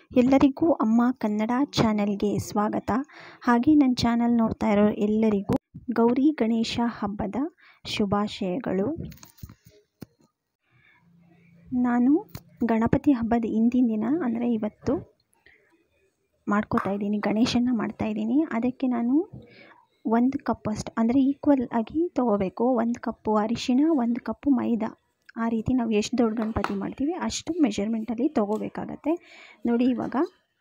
ಎಲ್ಲರಿಗೂ ಅಮ್ಮ ಕನ್ನಡ ಚಾನೆಲ್ಗೆ ಸ್ವಾಗತ ಹಾಗೆ ನನ್ನ ಚಾನಲ್ ನೋಡ್ತಾ ಇರೋ ಎಲ್ಲರಿಗೂ ಗೌರಿ ಗಣೇಶ ಹಬ್ಬದ ಶುಭಾಶಯಗಳು ನಾನು ಗಣಪತಿ ಹಬ್ಬದ ಹಿಂದಿನ ದಿನ ಅಂದರೆ ಇವತ್ತು ಮಾಡ್ಕೋತಾ ಇದ್ದೀನಿ ಗಣೇಶನ ಮಾಡ್ತಾ ಇದ್ದೀನಿ ಅದಕ್ಕೆ ನಾನು ಒಂದು ಕಪ್ ಅಷ್ಟು ಅಂದರೆ ಈಕ್ವಲ್ ಆಗಿ ತೊಗೋಬೇಕು ಒಂದು ಕಪ್ಪು ಅರಿಶಿಣ ಒಂದು ಕಪ್ಪು ಮೈದಾ ಆ ರೀತಿ ನಾವು ಎಷ್ಟು ದೊಡ್ಡ ಗಣಪತಿ ಮಾಡ್ತೀವಿ ಅಷ್ಟು ಮೆಷರ್ಮೆಂಟಲ್ಲಿ ತೊಗೋಬೇಕಾಗತ್ತೆ ನೋಡಿ ಇವಾಗ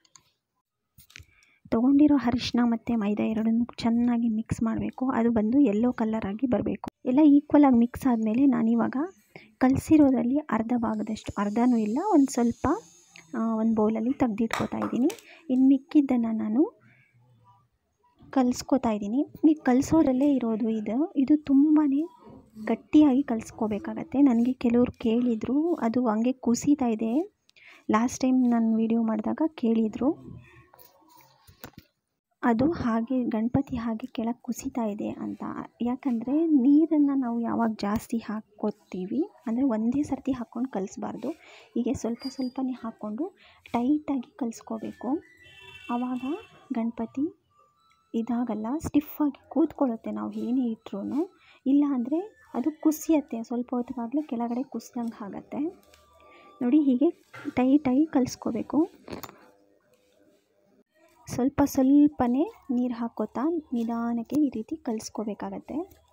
ತೊಗೊಂಡಿರೋ ಅರಿಶಿನ ಮತ್ತು ಮೈದಾ ಎರಡನ್ನೂ ಚೆನ್ನಾಗಿ ಮಿಕ್ಸ್ ಮಾಡಬೇಕು ಅದು ಬಂದು ಯೆಲ್ಲೋ ಕಲರ್ ಆಗಿ ಬರಬೇಕು ಎಲ್ಲ ಈಕ್ವಲ್ ಆಗಿ ಮಿಕ್ಸ್ ಆದಮೇಲೆ ನಾನಿವಾಗ ಕಲಸಿರೋದ್ರಲ್ಲಿ ಅರ್ಧ ಭಾಗದಷ್ಟು ಅರ್ಧನೂ ಇಲ್ಲ ಒಂದು ಸ್ವಲ್ಪ ಒಂದು ಬೌಲಲ್ಲಿ ತೆಗ್ದಿಟ್ಕೋತಾ ಇದ್ದೀನಿ ಇನ್ನು ಮಿಕ್ಕಿದ್ದನ್ನು ನಾನು ಕಲಿಸ್ಕೋತಾ ಇದ್ದೀನಿ ಈ ಕಲಿಸೋದ್ರಲ್ಲೇ ಇರೋದು ಇದು ಇದು ತುಂಬಾ ಗಟ್ಟಿಯಾಗಿ ಕಲಿಸ್ಕೋಬೇಕಾಗತ್ತೆ ನನಗೆ ಕೆಲವ್ರು ಕೇಳಿದರು ಅದು ಹಂಗೆ ಕುಸಿತಾ ಇದೆ ಲಾಸ್ಟ್ ಟೈಮ್ ನಾನು ವಿಡಿಯೋ ಮಾಡಿದಾಗ ಕೇಳಿದರು ಅದು ಹಾಗೆ ಗಣಪತಿ ಹಾಗೆ ಕೆಳಗೆ ಕುಸಿತಾ ಇದೆ ಅಂತ ಯಾಕಂದರೆ ನೀರನ್ನು ನಾವು ಯಾವಾಗ ಜಾಸ್ತಿ ಹಾಕ್ಕೋತೀವಿ ಅಂದರೆ ಒಂದೇ ಸರ್ತಿ ಹಾಕ್ಕೊಂಡು ಕಲಿಸ್ಬಾರ್ದು ಹೀಗೆ ಸ್ವಲ್ಪ ಸ್ವಲ್ಪನೇ ಹಾಕ್ಕೊಂಡು ಟೈಟಾಗಿ ಕಲಿಸ್ಕೋಬೇಕು ಆವಾಗ ಗಣಪತಿ ಇದಾಗಲ್ಲ ಸ್ಟಿಫಾಗಿ ಕೂತ್ಕೊಳ್ಳುತ್ತೆ ನಾವು ಏನೇ ಇಟ್ಟರು ಇಲ್ಲ ಅಂದರೆ ಅದು ಕುಸಿಯತ್ತೆ ಸ್ವಲ್ಪ ಹೊತ್ತಿಗಾಗಲೇ ಕೆಳಗಡೆ ಕುಸ್ದಂಗೆ ಆಗುತ್ತೆ ನೋಡಿ ಹೀಗೆ ಟೈಟಾಗಿ ಕಲಿಸ್ಕೋಬೇಕು ಸ್ವಲ್ಪ ಸ್ವಲ್ಪನೇ ನೀರು ಹಾಕೋತಾ ನಿಧಾನಕ್ಕೆ ಈ ರೀತಿ ಕಲಿಸ್ಕೋಬೇಕಾಗತ್ತೆ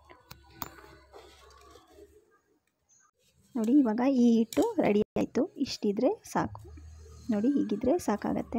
ನೋಡಿ ಇವಾಗ ಈ ಹಿಟ್ಟು ರೆಡಿ ಆಯಿತು ಇಷ್ಟಿದ್ರೆ ಸಾಕು ನೋಡಿ ಹೀಗಿದ್ರೆ ಸಾಕಾಗತ್ತೆ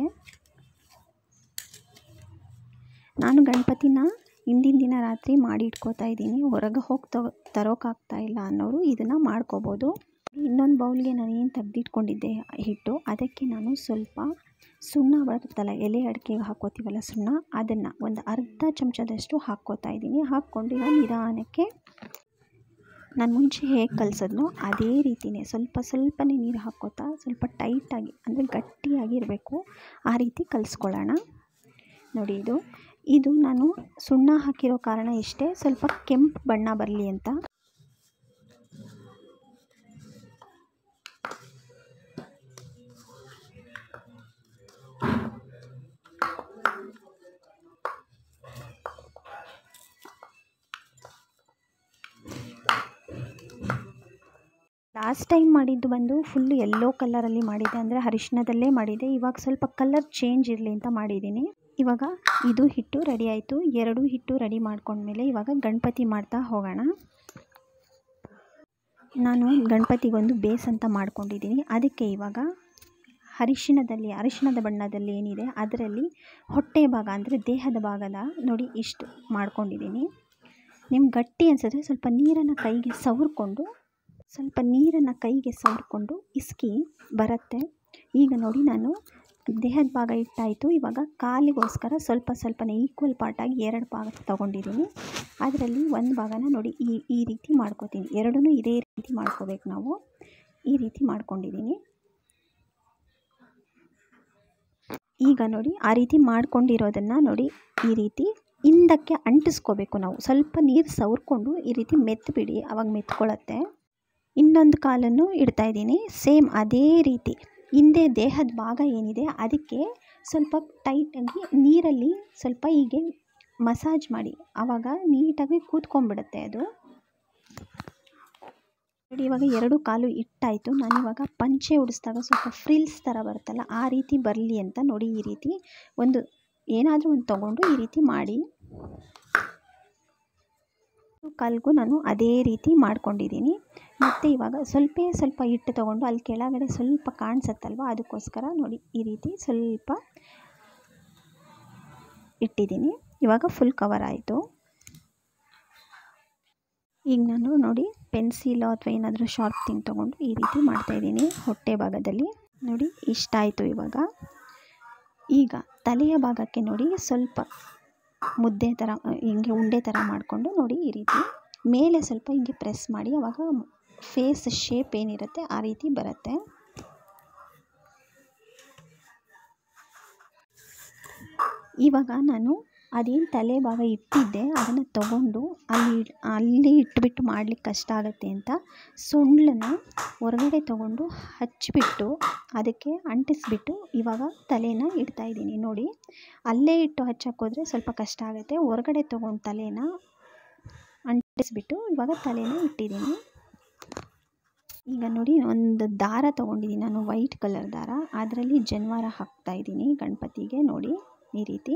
ನಾನು ಗಣಪತಿನ ಹಿಂದಿನ ದಿನ ರಾತ್ರಿ ಮಾಡಿ ಇಟ್ಕೋತಾ ಇದ್ದೀನಿ ಹೊರಗೆ ಹೋಗಿ ತಗೋ ತರೋಕ್ಕಾಗ್ತಾ ಇಲ್ಲ ಅನ್ನೋರು ಇದನ್ನು ಮಾಡ್ಕೋಬೋದು ಇನ್ನೊಂದು ಬೌಲ್ಗೆ ನಾನು ಏನು ತೆಗ್ದಿಟ್ಕೊಂಡಿದ್ದೆ ಹಿಟ್ಟು ಅದಕ್ಕೆ ನಾನು ಸ್ವಲ್ಪ ಸುಣ್ಣ ಬರುತ್ತಲ್ಲ ಎಲೆ ಅಡಿಕೆಗೆ ಹಾಕ್ಕೋತೀವಲ್ಲ ಸುಣ್ಣ ಅದನ್ನು ಒಂದು ಅರ್ಧ ಚಮಚದಷ್ಟು ಹಾಕ್ಕೋತಾ ಇದ್ದೀನಿ ಹಾಕ್ಕೊಂಡು ಈಗ ನಿಧಾನಕ್ಕೆ ನಾನು ಮುಂಚೆ ಹೇಗೆ ಕಲಿಸಿದ್ನೋ ಅದೇ ರೀತಿಯೇ ಸ್ವಲ್ಪ ಸ್ವಲ್ಪನೇ ನೀರು ಹಾಕ್ಕೋತಾ ಸ್ವಲ್ಪ ಟೈಟಾಗಿ ಅಂದರೆ ಗಟ್ಟಿಯಾಗಿ ಇರಬೇಕು ಆ ರೀತಿ ಕಲಿಸ್ಕೊಳ್ಳೋಣ ನೋಡಿ ಇದು ಇದು ನಾನು ಸುಣ್ಣ ಹಾಕಿರೋ ಕಾರಣ ಇಷ್ಟೇ ಸ್ವಲ್ಪ ಕೆಂಪು ಬಣ್ಣ ಬರಲಿ ಅಂತ ಲಾಸ್ಟ್ ಟೈಮ್ ಮಾಡಿದ್ದು ಬಂದು ಫುಲ್ ಯೆಲ್ಲೋ ಕಲರಲ್ಲಿ ಮಾಡಿದ್ದೆ ಅಂದರೆ ಅರಿಶಿಣದಲ್ಲೇ ಮಾಡಿದ್ದೆ ಇವಾಗ ಸ್ವಲ್ಪ ಕಲರ್ ಚೇಂಜ್ ಇರಲಿ ಅಂತ ಮಾಡಿದ್ದೀನಿ ಇವಾಗ ಇದು ಹಿಟ್ಟು ರೆಡಿ ಆಯಿತು ಎರಡು ಹಿಟ್ಟು ರೆಡಿ ಮಾಡ್ಕೊಂಡ್ಮೇಲೆ ಇವಾಗ ಗಣಪತಿ ಮಾಡ್ತಾ ಹೋಗೋಣ ನಾನು ಗಣಪತಿಗೊಂದು ಬೇಸ್ ಅಂತ ಮಾಡ್ಕೊಂಡಿದ್ದೀನಿ ಅದಕ್ಕೆ ಇವಾಗ ಅರಿಶಿಣದಲ್ಲಿ ಅರಿಶಿಣದ ಬಣ್ಣದಲ್ಲಿ ಏನಿದೆ ಅದರಲ್ಲಿ ಹೊಟ್ಟೆ ಭಾಗ ಅಂದರೆ ದೇಹದ ಭಾಗದ ನೋಡಿ ಇಷ್ಟು ಮಾಡ್ಕೊಂಡಿದ್ದೀನಿ ನಿಮ್ಗೆ ಗಟ್ಟಿ ಅನಿಸಿದ್ರೆ ಸ್ವಲ್ಪ ನೀರನ್ನು ಕೈಗೆ ಸವರ್ಕೊಂಡು ಸ್ವಲ್ಪ ನೀರನ್ನು ಕೈಗೆ ಸವರ್ಕೊಂಡು ಇಸ್ಕಿ ಬರುತ್ತೆ ಈಗ ನೋಡಿ ನಾನು ದೇಹದ ಭಾಗ ಇಟ್ಟಾಯಿತು ಇವಾಗ ಕಾಲಿಗೋಸ್ಕರ ಸ್ವಲ್ಪ ಸ್ವಲ್ಪನೇ ಈಕ್ವಲ್ ಪಾರ್ಟಾಗಿ ಎರಡು ಭಾಗ ತೊಗೊಂಡಿದ್ದೀನಿ ಅದರಲ್ಲಿ ಒಂದು ಭಾಗನ ನೋಡಿ ಈ ಈ ರೀತಿ ಮಾಡ್ಕೋತೀನಿ ಎರಡೂ ಇದೇ ರೀತಿ ಮಾಡ್ಕೋಬೇಕು ನಾವು ಈ ರೀತಿ ಮಾಡ್ಕೊಂಡಿದ್ದೀನಿ ಈಗ ನೋಡಿ ಆ ರೀತಿ ಮಾಡ್ಕೊಂಡಿರೋದನ್ನು ನೋಡಿ ಈ ರೀತಿ ಹಿಂದಕ್ಕೆ ಅಂಟಿಸ್ಕೋಬೇಕು ನಾವು ಸ್ವಲ್ಪ ನೀರು ಸವರ್ಕೊಂಡು ಈ ರೀತಿ ಮೆತ್ತಬಿಡಿ ಅವಾಗ ಮೆತ್ಕೊಳ್ಳುತ್ತೆ ಇನ್ನೊಂದು ಕಾಲನ್ನು ಇಡ್ತಾಯಿದ್ದೀನಿ ಸೇಮ್ ಅದೇ ರೀತಿ ಹಿಂದೆ ದೇಹದ ಭಾಗ ಏನಿದೆ ಅದಕ್ಕೆ ಸ್ವಲ್ಪ ಟೈಟಾಗಿ ನೀರಲ್ಲಿ ಸ್ವಲ್ಪ ಹೀಗೆ ಮಸಾಜ್ ಮಾಡಿ ಆವಾಗ ನೀಟಾಗಿ ಕೂತ್ಕೊಂಡ್ಬಿಡುತ್ತೆ ಅದು ನೋಡಿ ಇವಾಗ ಎರಡು ಕಾಲು ಇಟ್ಟಾಯಿತು ನಾನಿವಾಗ ಪಂಚೆ ಉಡಿಸಿದಾಗ ಸ್ವಲ್ಪ ಫ್ರಿಲ್ಸ್ ಥರ ಬರುತ್ತಲ್ಲ ಆ ರೀತಿ ಬರಲಿ ಅಂತ ನೋಡಿ ಈ ರೀತಿ ಒಂದು ಏನಾದರೂ ಒಂದು ತೊಗೊಂಡು ಈ ರೀತಿ ಮಾಡಿ ಕಾಲ್ಗೂ ನಾನು ಅದೇ ರೀತಿ ಮಾಡ್ಕೊಂಡಿದ್ದೀನಿ ಮತ್ತು ಇವಾಗ ಸ್ವಲ್ಪ ಸ್ವಲ್ಪ ಹಿಟ್ಟು ತೊಗೊಂಡು ಅಲ್ಲಿ ಕೆಳಗಡೆ ಸ್ವಲ್ಪ ಕಾಣಿಸುತ್ತಲ್ವ ಅದಕ್ಕೋಸ್ಕರ ನೋಡಿ ಈ ರೀತಿ ಸ್ವಲ್ಪ ಇಟ್ಟಿದ್ದೀನಿ ಇವಾಗ ಫುಲ್ ಕವರ್ ಆಯಿತು ಈಗ ನಾನು ನೋಡಿ ಪೆನ್ಸಿಲ್ ಅಥವಾ ಏನಾದರೂ ಶಾರ್ಪ್ ಥಿಂಗ್ ತೊಗೊಂಡು ಈ ರೀತಿ ಮಾಡ್ತಾಯಿದ್ದೀನಿ ಹೊಟ್ಟೆ ಭಾಗದಲ್ಲಿ ನೋಡಿ ಇಷ್ಟ ಆಯಿತು ಇವಾಗ ಈಗ ತಲೆಯ ಭಾಗಕ್ಕೆ ನೋಡಿ ಸ್ವಲ್ಪ ಮುದ್ದೆ ಥರ ಹಿಂಗೆ ಉಂಡೆ ಥರ ಮಾಡಿಕೊಂಡು ನೋಡಿ ಈ ರೀತಿ ಮೇಲೆ ಸ್ವಲ್ಪ ಹಿಂಗೆ ಪ್ರೆಸ್ ಮಾಡಿ ಆವಾಗ ಫೇಸ್ ಶೇಪ್ ಏನಿರುತ್ತೆ ಆ ರೀತಿ ಬರುತ್ತೆ ಇವಾಗ ನಾನು ಅದೇನು ತಲೆ ಭಾಗ ಇಟ್ಟಿದ್ದೆ ಅದನ್ನು ತಗೊಂಡು ಅಲ್ಲಿ ಅಲ್ಲಿ ಇಟ್ಬಿಟ್ಟು ಮಾಡ್ಲಿಕ್ಕೆ ಕಷ್ಟ ಆಗುತ್ತೆ ಅಂತ ಸೊಂಡ್ಲನ್ನ ಹೊರಗಡೆ ತಗೊಂಡು ಹಚ್ಚಿಬಿಟ್ಟು ಅದಕ್ಕೆ ಅಂಟಿಸ್ಬಿಟ್ಟು ಇವಾಗ ತಲೆನ ಇಡ್ತಾಯಿದ್ದೀನಿ ನೋಡಿ ಅಲ್ಲೇ ಇಟ್ಟು ಹಚ್ಚೋಕ್ಕೋದ್ರೆ ಸ್ವಲ್ಪ ಕಷ್ಟ ಆಗುತ್ತೆ ಹೊರಗಡೆ ತೊಗೊಂಡು ತಲೆನ ಅಂಟಿಸ್ಬಿಟ್ಟು ಇವಾಗ ತಲೆನ ಇಟ್ಟಿದ್ದೀನಿ ಈಗ ನೋಡಿ ಒಂದು ದಾರ ತೊಗೊಂಡಿದ್ದೀನಿ ನಾನು ವೈಟ್ ಕಲರ್ ದಾರ ಅದರಲ್ಲಿ ಜನಿವಾರ ಹಾಕ್ತಾಯಿದ್ದೀನಿ ಗಣಪತಿಗೆ ನೋಡಿ ಈ ರೀತಿ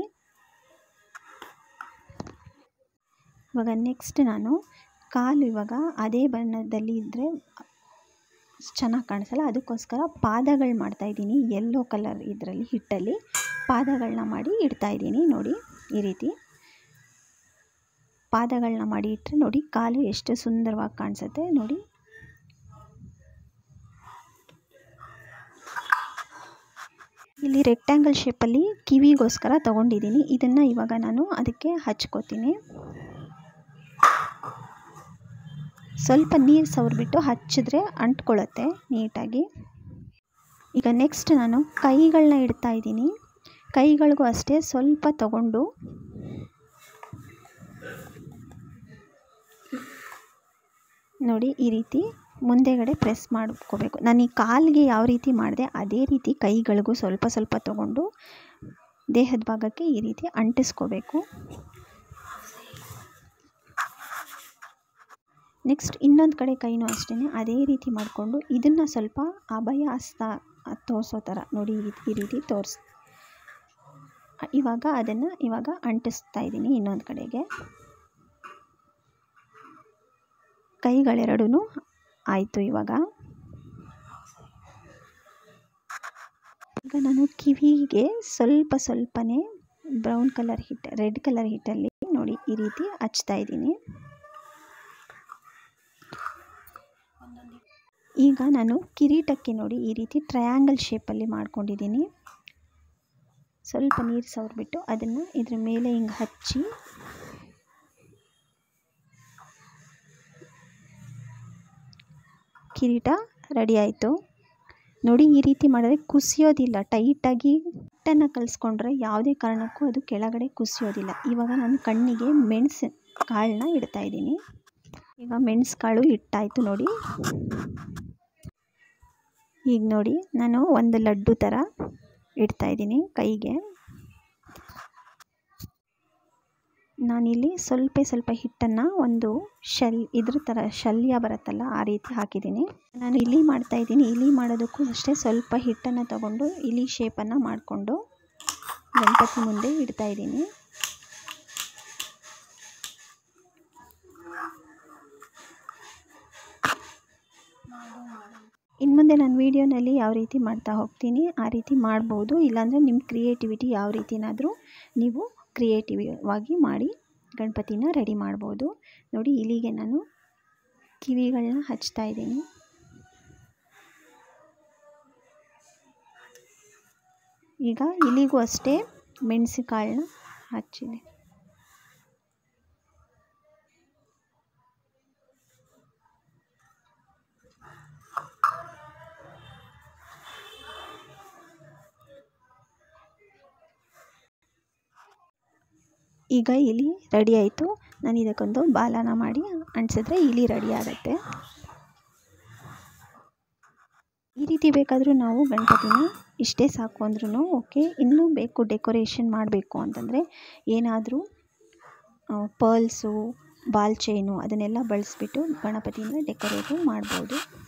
ಇವಾಗ ನೆಕ್ಸ್ಟ್ ನಾನು ಕಾಲು ಇವಾಗ ಅದೇ ಬಣ್ಣದಲ್ಲಿ ಇದ್ದರೆ ಚೆನ್ನಾಗಿ ಕಾಣಿಸಲ್ಲ ಅದಕ್ಕೋಸ್ಕರ ಪಾದಗಳು ಮಾಡ್ತಾಯಿದ್ದೀನಿ ಯೆಲ್ಲೋ ಕಲರ್ ಇದರಲ್ಲಿ ಹಿಟ್ಟಲ್ಲಿ ಪಾದಗಳನ್ನ ಮಾಡಿ ಇಡ್ತಾಯಿದ್ದೀನಿ ನೋಡಿ ಈ ರೀತಿ ಪಾದಗಳನ್ನ ಮಾಡಿ ಇಟ್ಟರೆ ನೋಡಿ ಕಾಲು ಎಷ್ಟು ಸುಂದರವಾಗಿ ಕಾಣಿಸುತ್ತೆ ನೋಡಿ ಇಲ್ಲಿ ರೆಕ್ಟ್ಯಾಂಗಲ್ ಶೇಪಲ್ಲಿ ಕಿವಿಗೋಸ್ಕರ ತೊಗೊಂಡಿದ್ದೀನಿ ಇದನ್ನು ಇವಾಗ ನಾನು ಅದಕ್ಕೆ ಹಚ್ಕೋತೀನಿ ಸ್ವಲ್ಪ ನೀರು ಸವರ್ಬಿಟ್ಟು ಹಚ್ಚಿದ್ರೆ ಅಂಟ್ಕೊಳ್ಳುತ್ತೆ ನೀಟಾಗಿ ಈಗ ನೆಕ್ಸ್ಟ್ ನಾನು ಕೈಗಳನ್ನ ಇಡ್ತಾ ಇದ್ದೀನಿ ಕೈಗಳಿಗೂ ಅಷ್ಟೇ ಸ್ವಲ್ಪ ತಗೊಂಡು ನೋಡಿ ಈ ರೀತಿ ಮುಂದೆಗಡೆ ಪ್ರೆಸ್ ಮಾಡ್ಕೋಬೇಕು ನಾನು ಈ ಕಾಲಿಗೆ ಯಾವ ರೀತಿ ಮಾಡಿದೆ ಅದೇ ರೀತಿ ಕೈಗಳಿಗೂ ಸ್ವಲ್ಪ ಸ್ವಲ್ಪ ತಗೊಂಡು ದೇಹದ ಭಾಗಕ್ಕೆ ಈ ರೀತಿ ಅಂಟಿಸ್ಕೋಬೇಕು ನೆಕ್ಸ್ಟ್ ಇನ್ನೊಂದು ಕಡೆ ಕೈನೂ ಅಷ್ಟೇ ಅದೇ ರೀತಿ ಮಾಡಿಕೊಂಡು ಇದನ್ನು ಸ್ವಲ್ಪ ಅಭಯ ಹಸ್ತ ತೋರಿಸೋ ಥರ ನೋಡಿ ಈ ರೀತಿ ಈ ರೀತಿ ತೋರಿಸ್ ಇವಾಗ ಅದನ್ನು ಇವಾಗ ಅಂಟಿಸ್ತಾ ಇದ್ದೀನಿ ಇನ್ನೊಂದು ಕಡೆಗೆ ಕೈಗಳೆರಡೂ ಆಯಿತು ಇವಾಗ ಈಗ ನಾನು ಕಿವಿಗೆ ಸ್ವಲ್ಪ ಸ್ವಲ್ಪನೇ ಬ್ರೌನ್ ಕಲರ್ ಹಿಟ್ಟು ರೆಡ್ ಕಲರ್ ಹಿಟ್ಟಲ್ಲಿ ನೋಡಿ ಈ ರೀತಿ ಹಚ್ತಾ ಇದ್ದೀನಿ ಈಗ ನಾನು ಕಿರೀಟಕ್ಕೆ ನೋಡಿ ಈ ರೀತಿ ಟ್ರಯಾಂಗಲ್ ಶೇಪಲ್ಲಿ ಮಾಡ್ಕೊಂಡಿದ್ದೀನಿ ಸ್ವಲ್ಪ ನೀರು ಸವರ್ಬಿಟ್ಟು ಅದನ್ನು ಇದ್ರ ಮೇಲೆ ಹಿಂಗೆ ಹಚ್ಚಿ ಕಿರೀಟ ರೆಡಿ ಆಯಿತು ನೋಡಿ ಈ ರೀತಿ ಮಾಡಿದ್ರೆ ಕುಸಿಯೋದಿಲ್ಲ ಟೈಟಾಗಿ ಹಿಟ್ಟನ್ನು ಕಲಿಸ್ಕೊಂಡ್ರೆ ಯಾವುದೇ ಕಾರಣಕ್ಕೂ ಅದು ಕೆಳಗಡೆ ಕುಸಿಯೋದಿಲ್ಲ ಇವಾಗ ನಾನು ಕಣ್ಣಿಗೆ ಮೆಣಸು ಕಾಳನ್ನ ಇಡ್ತಾಯಿದ್ದೀನಿ ಈಗ ಮೆಣಸು ಕಾಳು ಇಟ್ಟಾಯಿತು ನೋಡಿ ಈಗ ನೋಡಿ ನಾನು ಒಂದು ಲಡ್ಡು ಥರ ಇಡ್ತಾಯಿದ್ದೀನಿ ಕೈಗೆ ನಾನಿಲ್ಲಿ ಸ್ವಲ್ಪ ಸ್ವಲ್ಪ ಹಿಟ್ಟನ್ನು ಒಂದು ಶಲ್ ಇದ್ರ ಥರ ಶಲ್ಯ ಬರುತ್ತಲ್ಲ ಆ ರೀತಿ ಹಾಕಿದ್ದೀನಿ ನಾನು ಇಲಿ ಮಾಡ್ತಾಯಿದ್ದೀನಿ ಇಲಿ ಮಾಡೋದಕ್ಕೂ ಅಷ್ಟೇ ಸ್ವಲ್ಪ ಹಿಟ್ಟನ್ನು ತಗೊಂಡು ಇಲಿ ಶೇಪನ್ನು ಮಾಡಿಕೊಂಡು ಗಣಪತಿ ಮುಂದೆ ಇಡ್ತಾಯಿದ್ದೀನಿ ಇನ್ನು ಮುಂದೆ ನಾನು ವೀಡಿಯೋನಲ್ಲಿ ಯಾವ ರೀತಿ ಮಾಡ್ತಾ ಹೋಗ್ತೀನಿ ಆ ರೀತಿ ಮಾಡ್ಬೋದು ಇಲ್ಲಾಂದರೆ ನಿಮ್ಮ ಕ್ರಿಯೇಟಿವಿಟಿ ಯಾವ ರೀತಿನಾದರೂ ನೀವು ಕ್ರಿಯೇಟಿವ್ ಆಗಿ ಮಾಡಿ ಗಣಪತಿನ ರೆಡಿ ಮಾಡ್ಬೋದು ನೋಡಿ ಇಲ್ಲಿಗೆ ನಾನು ಕಿವಿಗಳನ್ನ ಹಚ್ತಾ ಇದ್ದೀನಿ ಈಗ ಇಲ್ಲಿಗೂ ಅಷ್ಟೇ ಮೆಣಸಿಕಾಳನ್ನ ಹಚ್ಚಿದೆ ಈಗ ಇಲಿ ರೆಡಿ ಆಯಿತು ನಾನು ಇದಕ್ಕೊಂದು ಬಾಲನ ಮಾಡಿ ಅಂಟಿಸಿದ್ರೆ ಇಲಿ ರೆಡಿ ಆಗುತ್ತೆ ಈ ರೀತಿ ಬೇಕಾದರೂ ನಾವು ಗಣಪತಿನ ಇಷ್ಟೇ ಸಾಕು ಅಂದ್ರೂ ಓಕೆ ಇನ್ನೂ ಬೇಕು ಡೆಕೋರೇಷನ್ ಮಾಡಬೇಕು ಅಂತಂದರೆ ಏನಾದರೂ ಪರ್ಲ್ಸು ಬಾಲ್ ಚೈನು ಅದನ್ನೆಲ್ಲ ಬಳಸ್ಬಿಟ್ಟು ಗಣಪತಿನ ಡೆಕೋರೇಟು ಮಾಡ್ಬೋದು